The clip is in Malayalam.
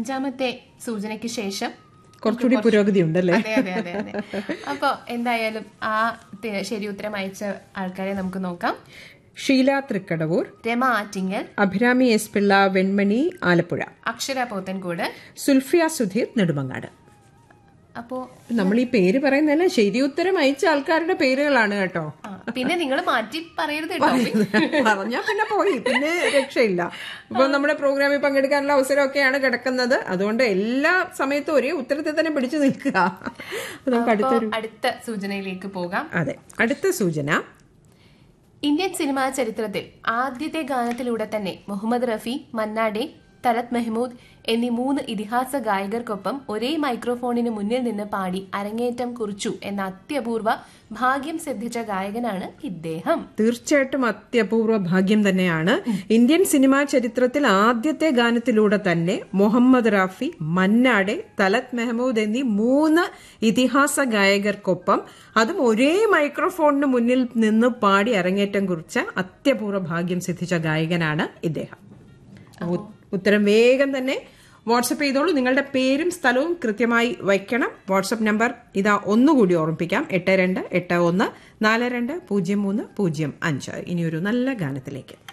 അഞ്ചാമത്തെ സൂചനയ്ക്ക് ശേഷം കുറച്ചുകൂടി പുരോഗതി ഉണ്ടല്ലേ അതെ അതെ അതെ അതെ അപ്പൊ എന്തായാലും ആ തെ- ശരി ഉത്തരം അയച്ച ആൾക്കാരെ നമുക്ക് നോക്കാം ഷീല തൃക്കടവൂർ രമ ആറ്റിങ്ങൽ അഭിരാമി എസ് പിള്ള വെൺമണി ആലപ്പുഴ അക്ഷര പോത്തൻകൂട് സുൽഫിയ സുധീർ നെടുമങ്ങാട് അപ്പോ നമ്മൾ ഈ പേര് പറയുന്നതല്ല ശരി ഉത്തരം അയച്ച ആൾക്കാരുടെ പേരുകളാണ് കേട്ടോ ആ, പിന്നെ നിങ്ങൾ മാറ്റി പറയരുത് കേട്ടോ പറഞ്ഞാ പിന്നെ പോയി പിന്നെ രക്ഷയില്ല ഇപ്പൊ നമ്മുടെ പ്രോഗ്രാമിൽ പങ്കെടുക്കാനുള്ള അവസരമൊക്കെയാണ് കിടക്കുന്നത് അതുകൊണ്ട് എല്ലാ സമയത്തും ഒരേ ഉത്തരത്തിൽ തന്നെ പിടിച്ചു നിൽക്കുക അപ്പൊ നമുക്ക് അപ്പോ അടുത്തൊരു അടുത്ത സൂചനയിലേക്ക് പോകാം അതെ അടുത്ത സൂചന ഇന്ത്യൻ സിനിമാ ചരിത്രത്തിൽ ആദ്യത്തെ ഗാനത്തിലൂടെ തന്നെ മുഹമ്മദ് റഫി മന്നാഡെ തലത് മെഹ്മൂദ് എന്നീ മൂന്ന് ഇതിഹാസ ഗായകർക്കൊപ്പം ഒരേ മൈക്രോഫോണിന് മുന്നിൽ നിന്ന് പാടി അരങ്ങേറ്റം കുറിച്ചു എന്ന അത്യപൂർവ ഭാഗ്യം സിദ്ധിച്ച ഗായകനാണ് ഇദ്ദേഹം തീർച്ചയായിട്ടും അത്യപൂർവ ഭാഗ്യം തന്നെയാണ് ഇന്ത്യൻ സിനിമാ ചരിത്രത്തിൽ ആദ്യത്തെ ഗാനത്തിലൂടെ തന്നെ മുഹമ്മദ് റാഫി മന്നാടെ തലത് മെഹമ്മൂദ് എന്നീ മൂന്ന് ഇതിഹാസ ഗായകർക്കൊപ്പം അതും ഒരേ മൈക്രോഫോണിന് മുന്നിൽ നിന്ന് പാടി അരങ്ങേറ്റം കുറിച്ച അത്യപൂർവ ഭാഗ്യം സിദ്ധിച്ച ഗായകനാണ് ഇദ്ദേഹം ഉ- ഉത്തരം വേഗം തന്നെ വാട്സപ്പ് ചെയ്തോളൂ നിങ്ങളുടെ പേരും സ്ഥലവും കൃത്യമായി വയ്ക്കണം വാട്സപ്പ് നമ്പർ ഇതാ ഒന്നുകൂടി ഓർമ്മിപ്പിക്കാം എട്ട് രണ്ട് എട്ട് ഒന്ന് നാല് രണ്ട് പൂജ്യം മൂന്ന് പൂജ്യം അഞ്ച് ഇനി ഒരു നല്ല ഗാനത്തിലേക്ക്